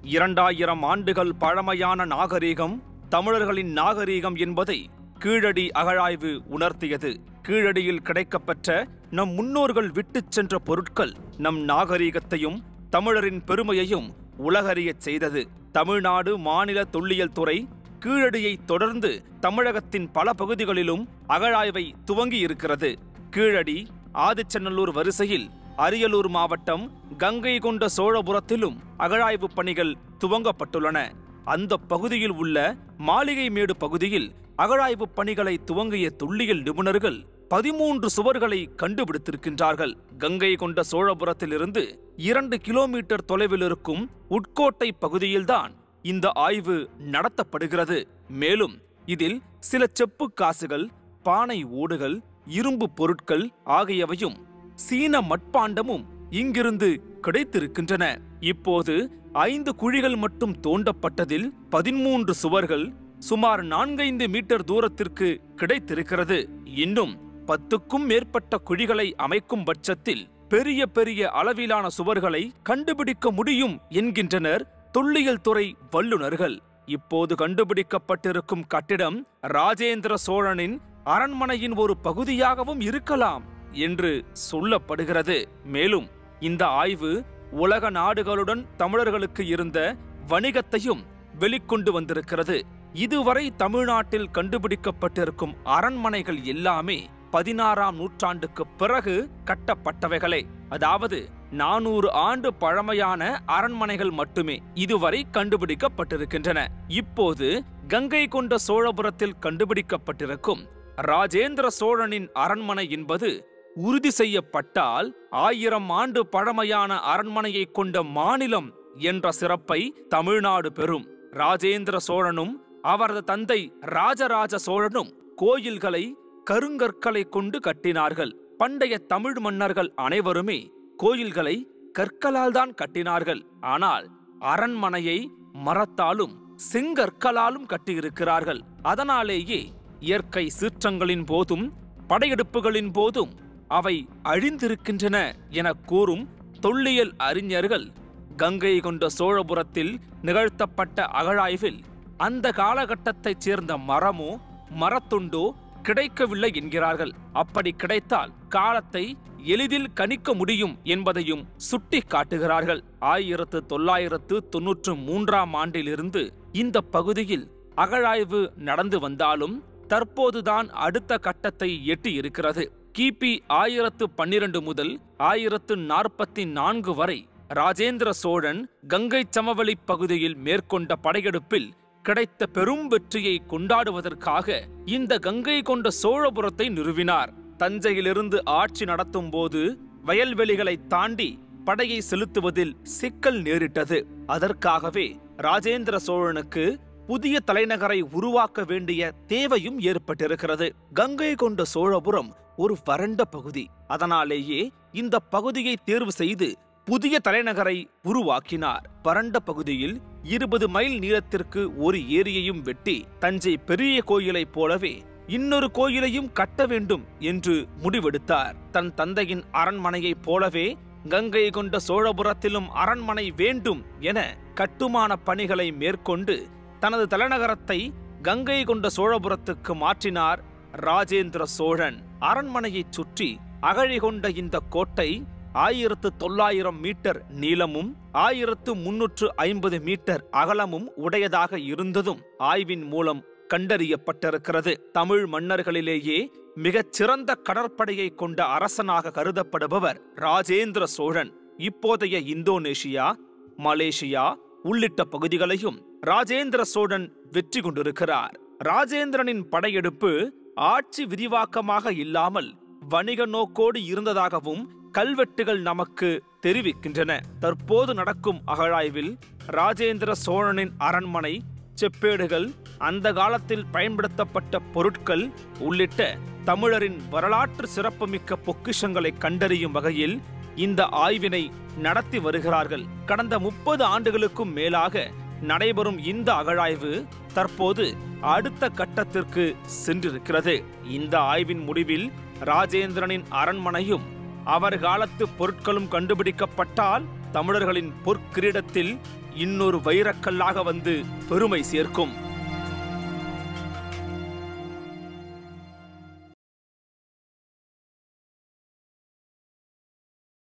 இரண்டாயிரம் ஆண்டுகள் பழமையான நாகரீகம் தமிழர்களின் நாகரீகம் என்பதை கீழடி அகழாய்வு உணர்த்தியது கீழடியில் கிடைக்கப்பெற்ற நம் முன்னோர்கள் விட்டுச் சென்ற பொருட்கள் நம் நாகரீகத்தையும் தமிழரின் பெருமையையும் உலகறியச் செய்தது தமிழ்நாடு மாநில தொல்லியல் துறை கீழடியை தொடர்ந்து தமிழகத்தின் பல பகுதிகளிலும் அகழாய்வை துவங்கி இருக்கிறது கீழடி ஆதிச்சநல்லூர் வரிசையில் அரியலூர் மாவட்டம் கங்கை கொண்ட சோழபுரத்திலும் அகழாய்வு பணிகள் துவங்கப்பட்டுள்ளன அந்த பகுதியில் உள்ள மாளிகைமேடு பகுதியில் அகழாய்வு பணிகளை துவங்கிய தொல்லியல் நிபுணர்கள் பதிமூன்று சுவர்களை கண்டுபிடித்திருக்கின்றார்கள் கங்கை கொண்ட சோழபுரத்திலிருந்து இரண்டு கிலோமீட்டர் தொலைவில் இருக்கும் உட்கோட்டை பகுதியில்தான் இந்த ஆய்வு நடத்தப்படுகிறது மேலும் இதில் சில செப்பு காசுகள் பானை ஓடுகள் இரும்பு பொருட்கள் ஆகியவையும் சீன மட்பாண்டமும் இங்கிருந்து கிடைத்திருக்கின்றன இப்போது ஐந்து குழிகள் மட்டும் தோண்டப்பட்டதில் பதிமூன்று சுவர்கள் சுமார் நான்கைந்து மீட்டர் தூரத்திற்கு கிடைத்திருக்கிறது இன்னும் பத்துக்கும் மேற்பட்ட குழிகளை அமைக்கும் பட்சத்தில் பெரிய பெரிய அளவிலான சுவர்களை கண்டுபிடிக்க முடியும் என்கின்றனர் தொல்லியல் துறை வல்லுநர்கள் இப்போது கண்டுபிடிக்கப்பட்டிருக்கும் கட்டிடம் ராஜேந்திர சோழனின் அரண்மனையின் ஒரு பகுதியாகவும் இருக்கலாம் என்று சொல்லப்படுகிறது மேலும் இந்த ஆய்வு உலக நாடுகளுடன் தமிழர்களுக்கு இருந்த வணிகத்தையும் வெளிக்கொண்டு வந்திருக்கிறது இதுவரை தமிழ்நாட்டில் கண்டுபிடிக்கப்பட்டிருக்கும் அரண்மனைகள் எல்லாமே பதினாறாம் நூற்றாண்டுக்கு பிறகு கட்டப்பட்டவைகளே அதாவது நானூறு ஆண்டு பழமையான அரண்மனைகள் மட்டுமே இதுவரை கண்டுபிடிக்கப்பட்டிருக்கின்றன இப்போது கங்கை கொண்ட சோழபுரத்தில் கண்டுபிடிக்கப்பட்டிருக்கும் ராஜேந்திர சோழனின் அரண்மனை என்பது உறுதி செய்யப்பட்டால் ஆயிரம் ஆண்டு பழமையான அரண்மனையை கொண்ட மாநிலம் என்ற சிறப்பை தமிழ்நாடு பெறும் ராஜேந்திர சோழனும் அவரது தந்தை ராஜராஜ சோழனும் கோயில்களை கருங்கற்களை கொண்டு கட்டினார்கள் பண்டைய தமிழ் மன்னர்கள் அனைவருமே கோயில்களை கற்களால் தான் கட்டினார்கள் ஆனால் அரண்மனையை மரத்தாலும் செங்கற்களாலும் கட்டியிருக்கிறார்கள் அதனாலேயே இயற்கை சீற்றங்களின் போதும் படையெடுப்புகளின் போதும் அவை அழிந்திருக்கின்றன என கூறும் தொல்லியல் அறிஞர்கள் கங்கை கொண்ட சோழபுரத்தில் நிகழ்த்தப்பட்ட அகழாய்வில் அந்த காலகட்டத்தைச் சேர்ந்த மரமோ மரத்துண்டோ கிடைக்கவில்லை என்கிறார்கள் அப்படி கிடைத்தால் காலத்தை எளிதில் கணிக்க முடியும் என்பதையும் சுட்டி காட்டுகிறார்கள் ஆயிரத்து தொள்ளாயிரத்து தொன்னூற்று மூன்றாம் ஆண்டிலிருந்து இந்த பகுதியில் அகழாய்வு நடந்து வந்தாலும் தற்போதுதான் அடுத்த கட்டத்தை எட்டி இருக்கிறது கிபி ஆயிரத்து பன்னிரண்டு முதல் ஆயிரத்து நாற்பத்தி நான்கு வரை ராஜேந்திர சோழன் கங்கை சமவெளி பகுதியில் மேற்கொண்ட படையெடுப்பில் கிடைத்த பெரும் வெற்றியை கொண்டாடுவதற்காக இந்த கங்கை கொண்ட சோழபுரத்தை நிறுவினார் தஞ்சையிலிருந்து ஆட்சி நடத்தும் போது வயல்வெளிகளை தாண்டி படையை செலுத்துவதில் சிக்கல் நேரிட்டது அதற்காகவே ராஜேந்திர சோழனுக்கு புதிய தலைநகரை உருவாக்க வேண்டிய தேவையும் ஏற்பட்டிருக்கிறது கங்கை கொண்ட சோழபுரம் ஒரு வறண்ட பகுதி அதனாலேயே இந்த பகுதியை தேர்வு செய்து புதிய தலைநகரை உருவாக்கினார் வறண்ட பகுதியில் இருபது மைல் நீளத்திற்கு ஒரு ஏரியையும் வெட்டி தஞ்சை பெரிய கோயிலைப் போலவே இன்னொரு கோயிலையும் கட்ட வேண்டும் என்று முடிவெடுத்தார் தன் தந்தையின் அரண்மனையைப் போலவே கங்கை கொண்ட சோழபுரத்திலும் அரண்மனை வேண்டும் என கட்டுமான பணிகளை மேற்கொண்டு தனது தலைநகரத்தை கங்கை கொண்ட சோழபுரத்துக்கு மாற்றினார் ராஜேந்திர சோழன் அரண்மனையைச் சுற்றி அகழி கொண்ட இந்த கோட்டை ஆயிரத்து தொள்ளாயிரம் மீட்டர் நீளமும் ஆயிரத்து முன்னூற்று ஐம்பது மீட்டர் அகலமும் உடையதாக இருந்ததும் ஆய்வின் மூலம் கண்டறியப்பட்டிருக்கிறது தமிழ் மன்னர்களிலேயே மிகச் சிறந்த கடற்படையை கொண்ட அரசனாக கருதப்படுபவர் ராஜேந்திர சோழன் இப்போதைய இந்தோனேஷியா மலேசியா உள்ளிட்ட பகுதிகளையும் ராஜேந்திர சோழன் வெற்றி கொண்டிருக்கிறார் ராஜேந்திரனின் படையெடுப்பு ஆட்சி விரிவாக்கமாக இல்லாமல் வணிக நோக்கோடு இருந்ததாகவும் கல்வெட்டுகள் நமக்கு தெரிவிக்கின்றன தற்போது நடக்கும் அகழாய்வில் ராஜேந்திர சோழனின் அரண்மனை செப்பேடுகள் அந்த காலத்தில் பயன்படுத்தப்பட்ட பொருட்கள் உள்ளிட்ட தமிழரின் வரலாற்று சிறப்புமிக்க பொக்கிஷங்களை கண்டறியும் வகையில் இந்த ஆய்வினை நடத்தி வருகிறார்கள் கடந்த முப்பது ஆண்டுகளுக்கும் மேலாக நடைபெறும் இந்த அகழாய்வு தற்போது அடுத்த கட்டத்திற்கு சென்றிருக்கிறது இந்த ஆய்வின் முடிவில் ராஜேந்திரனின் அரண்மனையும் அவர் காலத்து பொருட்களும் கண்டுபிடிக்கப்பட்டால் தமிழர்களின் பொற்கிரீடத்தில் இன்னொரு வைரக்கல்லாக வந்து பெருமை சேர்க்கும்